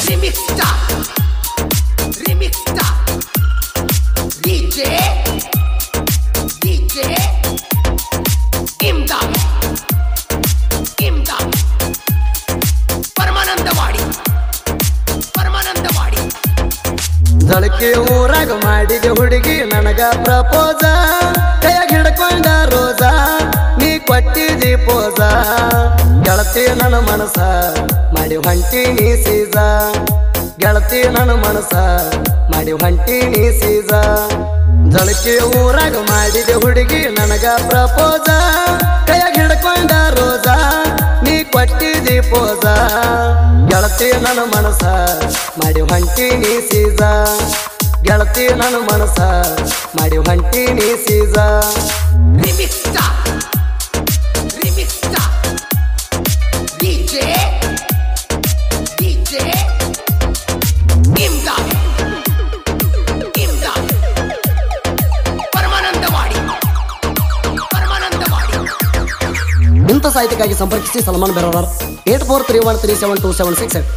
Remix Star Remix Star DJ DJ Imdad Imdad Paramanandawadi Paramanandawadi ಜಳಕಿ ಊರಾಗ ಮಾಡಿದೆ ಹುಡುಗಿ ನನಗ ಪ್ರಪೋಸ ಕೈಯಾಗ ಹಿಡ್ಕೊಂಡ ರೋಜ ನೀ ಕೊಟ್ಟಿದಿ ಪೋಸ ಗೆಳತಿ ನನ್ನ ಮನಸ ಮಾಡಿ ಹೊಂಟಿ ನೀ ಸೀಸ ಗೆಳತಿ ನನ್ನ ಮನಸ ಮಾಡಿ ಹೊಂಟಿ ನೀ ಸೀಸ ಜಳಕಿ ಊರಾಗ ಮಾಡಿದೆ ಹುಡುಗಿ ನನಗ ಪ್ರಪೋಸ ಕೈಯಾಗ ಹಿಡ್ಕೊಂಡ ರೋಜ ನೀ ಕೊಟ್ಟಿದಿ ಪೋಸ ಗೆಳತಿ ನನ್ನ ಮನಸ ಮಾಡಿ ಹೊಂಟಿ ನೀ ಸೀಸ ಗೆಳತಿ ನನ್ನ ಮನಸ ಮಾಡಿ ಹೊಂಟಿ ನೀ ಸೀಸ Remix Star Remix Star DJ DJ Imdad Imdad Paramanandawadi Paramanandawadi ಇಂಥ ಸಾಹಿತ್ಯಕ್ಕಾಗಿ ಸಂಪರ್ಕಿಸಿ ಸಲ್ಮಾನ್ ಬೆರೋರರ್ eight four three one three seven two seven six eight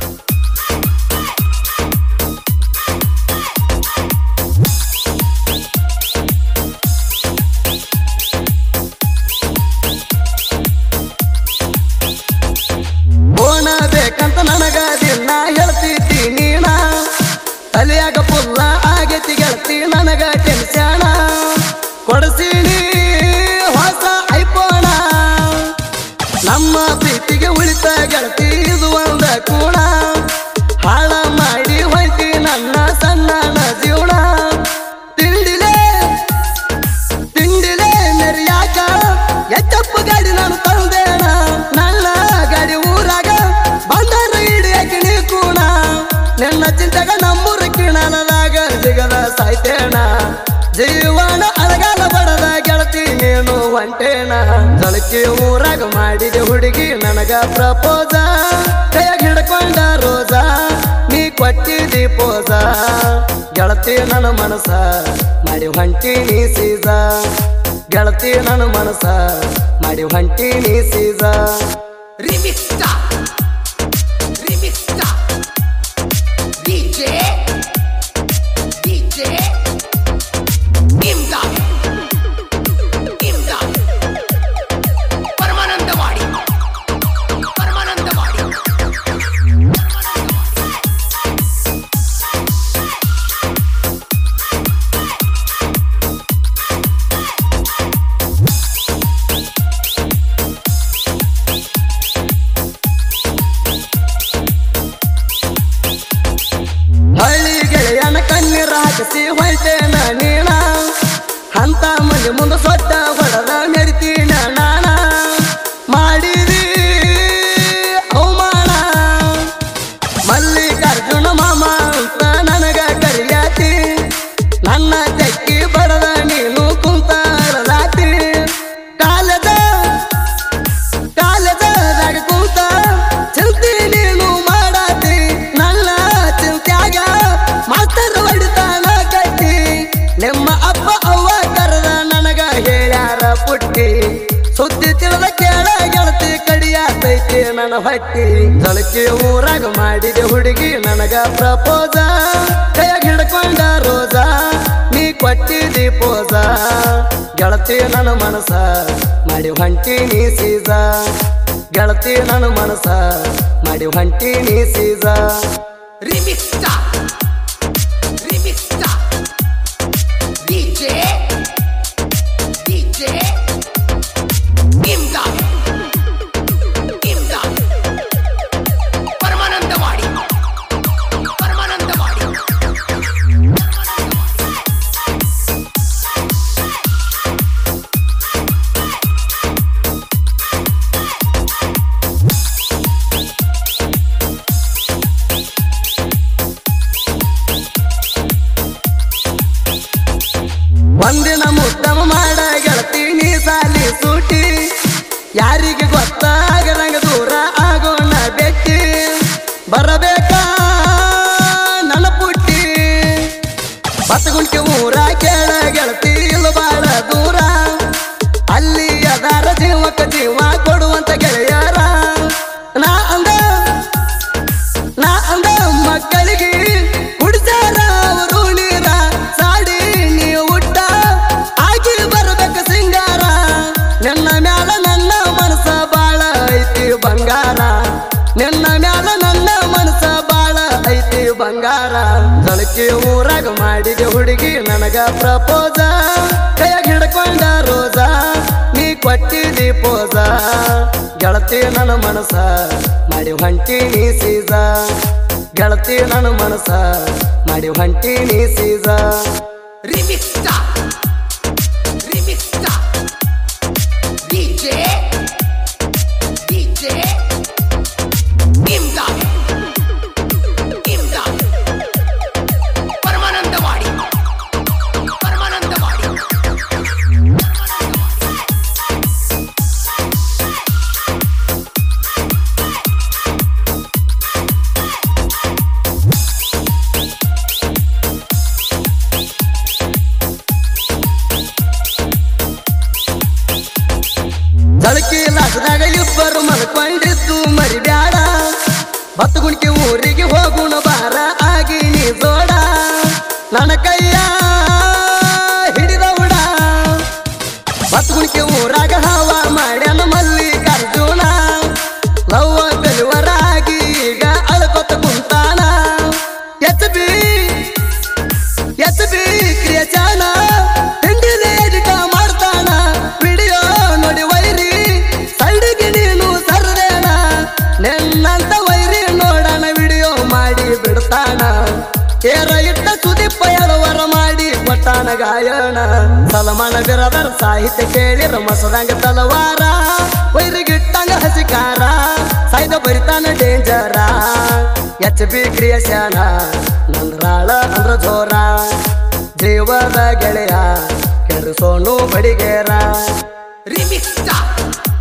ಬೋಣ ಬೇಕಂತ ನನಗ ದಿನ ಹೇಳ್ತಿದ್ದಿ ನೀಣ ತಲೆಯಾಗ ಪುಲ್ಲ ಆಗೈತಿ ಗೆಳತಿ ನನಗ ಟೆನ್ಷನ ಕೊಡಸೀನಿ ಹೊಸ ಐಪೋಣ ನಮ್ಮ ಪ್ರೀತಿಗೆ ಉಳಿತ ಗೆಳತಿ ಇದು ಒಂದ ಕೂಣ ಹಾಳ ಮಾಡಿ ಹೋಯ್ತಿ ನನ್ನ ಸಣ್ಣ ಜೀವನ ತಿಂಡಿಲೆ ತಿಂಡಿಲೆ ಮೆರಿಯಾಕ ಎಚ್ಚಪ್ಪ ಗಾಡಿ ನಾನು ತಂದೇಣ ನನ್ನ ಗಾಡಿ ಊರಾಗ ಬಂದರ ಹಿಡಿಯಕ್ಕೆ ನೀ ಕೂಣ ನಿನ್ನ ಚಿಂತೆಗ ನಮ್ಮೂರ ಕಿಣದಾಗ ಜಿಗದ ಸಾಯ್ತೇಣ ಜೀವನ ಅಳಗಾಲ ಬಡದ ಗೆಳತಿ ನೀನು ಹೊಂಟೇಣ ಜಳಕಿ ಊರಾಗ ಮಾಡಿದೆ ಹುಡುಗಿ ನನಗ ಪ್ರಪೋಸ ಕೈಯಾಗ ಹಿಡ್ಕೊಂಡ ರೋಜ ನೀ ಕೊಟ್ಟಿದಿ ಪೋಸ ಗೆಳತಿ ನನ್ನ ಮನಸ ಮಾಡಿ ಹೊಂಟಿ ನೀ ಸೀಸ ಗೆಳತಿ ನನ್ನ ಮನಸ ಮಾಡಿ ಹೊಂಟಿ ನೀ ಸೀಸ Remix Star Remix Star DJ DJ Imdad Imdad Paramanandawadi Paramanandawadi ಹಳ್ಳಿ ಗೆಳೆಯನ ಕಣ್ಣೀರ ಹಾಕಿಸಿ ಹೊಯ್ತೇನ ನೀಣ ಅಂತ ಮಂದಿ ಮುಂದೆ ಸೊಟ್ಟ ಹೊಡೆದ ಮೆರಿತೀನ ನಾಣ ಮಾಡಿದಿ ಅವಮಾನ ಮಲ್ಲಿಕಾರ್ಜುನ ಮಾಮ ಅಂತ ನನಗ ಕರಿಯಾತಿ ನನ್ನ ತೆಕ್ಕಿ ಬಡದ ನೀನು ಕುಂತಾರಲಾತಿ ಕಾಲದ ಕಾಲದಾಗ ಕೂತ ಚಿಂತೆ ನೀನು ಮಾಡಾತಿ ನನ್ನ ಚಿಂತ್ಯಾಗ ಮಾಸ್ತರ್ ಹೊಡಿತಾನ ಕಟ್ಟಿ ನಿಮ್ಮ ಅಪ್ಪ ಅವ್ವ ಕರೆದ ನನಗ ಹೇಳ್ಯಾರ ಪುಟ್ಟಿ ಸುದ್ದಿ ತಿಳಿದ ಕೇಳ ಗೆಳತಿ ಕಡಿಯಾತೈತಿ ನನ್ನ ಹೊಟ್ಟಿ ಜಳಕಿ ಊರಾಗ ಮಾಡಿದೆ ಹುಡುಗಿ ನನಗ ಪ್ರಪೋಸ ಕೈಯಾಗ ಹಿಡ್ಕೊಂಡ ರೋಜ ನೀ ಕೊಟ್ಟಿದಿ ಪೋಸ ಗೆಳತಿ ನನ್ನ ಮನಸ ಮಾಡಿ ಹೊಂಟಿ ನೀ ಸೀಸ ಗೆಳತಿ ನನ್ನ ಮನಸ ಮಾಡಿ ಹೊಂಟಿ ನೀ ಸೀಸ Remix Star Remix Star DJ DJ Imdad Imdad Paramanandawadi Paramanandawadi ಒಂದಿನ ಮುದ್ದಮ ಮಾಡ ಗೆಳತಿ ನೀ ಸಾಲಿ ಸೂಟಿ ಯಾರಿಗೆ ಗೊತ್ತಾಗದಂಗ ದೂರ ಆಗೋಣ ಬೆಟ್ಟಿ ಬರಬೇಕಾ ನನ್ನ ಪುಟ್ಟಿ ಬತ್ತಗುಂಟಿ ಊರ ಕೇಳ ಗೆಳತಿ ಇಲ್ಲ ಬಾಳ ದೂರ ಅಲ್ಲಿ ಅದಾರ ಜೀವಕ್ಕ ಜೀವ ಕೊಡುವಂತ ಗೆಳೆಯರ ನಾ ಅಂದ ನಾ ಅಂದ ಮಗ ಮ್ಯಾಲ ನನ್ನ ಮನಸ ಬಾಳ ಐತಿ ಬಂಗಾರ ಜಳಕಿ ಊರಾಗ ಮಾಡಿದೆ ಹುಡುಗಿ ನನಗ ಪ್ರಪೋಸ ಕೈಯಾಗ ಹಿಡ್ಕೊಂಡ ರೋಜ ನೀ ಕೊಟ್ಟಿದಿ ಪೋಸ ಗೆಳತಿ ನನ್ನ ಮನಸ ಮಾಡಿ ಹೊಂಟಿ ನೀ ಸೀಸ ಗೆಳತಿ ನನ್ನ ಮನಸ ಮಾಡಿ ಹೊಂಟಿ ನೀ ಸೀಸ Remix Star. Remix Star. DJ. DJ. Imdad. Imdad. Paramanandawadi Paramanandawadi ಜಳಕಿ ಲಾಸದಾಗ ಇಬ್ಬರು ಮಲ್ಕೊಂಡಿದ್ದು ಮರಿಬ್ಯಾಡ ಬತ್ತು ಗುಣಿಕೆ ಊರಿಗೆ ಹೋಗುಣ ಬಾರ ಆಗಿ ನೀ ಜೋಡ ನನ್ನ ಕೈಯ ಹಿಡಿದವುಡ ಬತ್ತು ಗುಣಿಕೆ ಊರಾಗ ಹವ ಮಾಡ್ಯಾನ ಮಲ್ಲಿಕಾರ್ಜುನ ಲವ್ವ ಕಲಿವರಾಗಿ ಈಗ ಅಳ್ಕೊತ ಕುಂತಾನ ಎಚ್ ಬಿ ಎಚ್ ಬಿ ಕ್ರಿಯಚಾನ ತಿಂಡಿಲೆ ಎಡಿಟ ಮಾಡ್ತಾನ ವಿಡಿಯೋ ನೋಡಿ ವೈರಿ ಸೈಡಿಗೆ ನೀನು ಸರ್ದೇಣ ನಿನ್ನಂತ ವೈರಿ ನೋಡಣ ವಿಡಿಯೋ ಮಾಡಿ ಬಿಡ್ತಾನ ಏರ ಇಟ್ಟ ಸುದೀಪ ಎಳವರ ಮಾಡಿ ಕೊಟ್ಟಾನ ಗಾಯನ ಸಲಮಾನ ಬಿರದರ್ ಸಾಹಿತ್ಯ ಕೇಳಿರ ಮಸದಂಗ ತಲವಾರ ವೈರಿಗಿಟ್ಟಂಗ ಹಸಿಕಾರ ಸಾಯ್ದ ಬರಿತಾನ ಡೇಂಜರ ಎಚ್ ಬಿ ಕ್ರಿಯಶನ ನಂದ್ರಾಳ ಅಂದ್ರ ಜೋರ ಜೀವದ ಗೆಳೆಯ ಕೆರಸೋನು ಬಡಿಗೇರ Remix Star.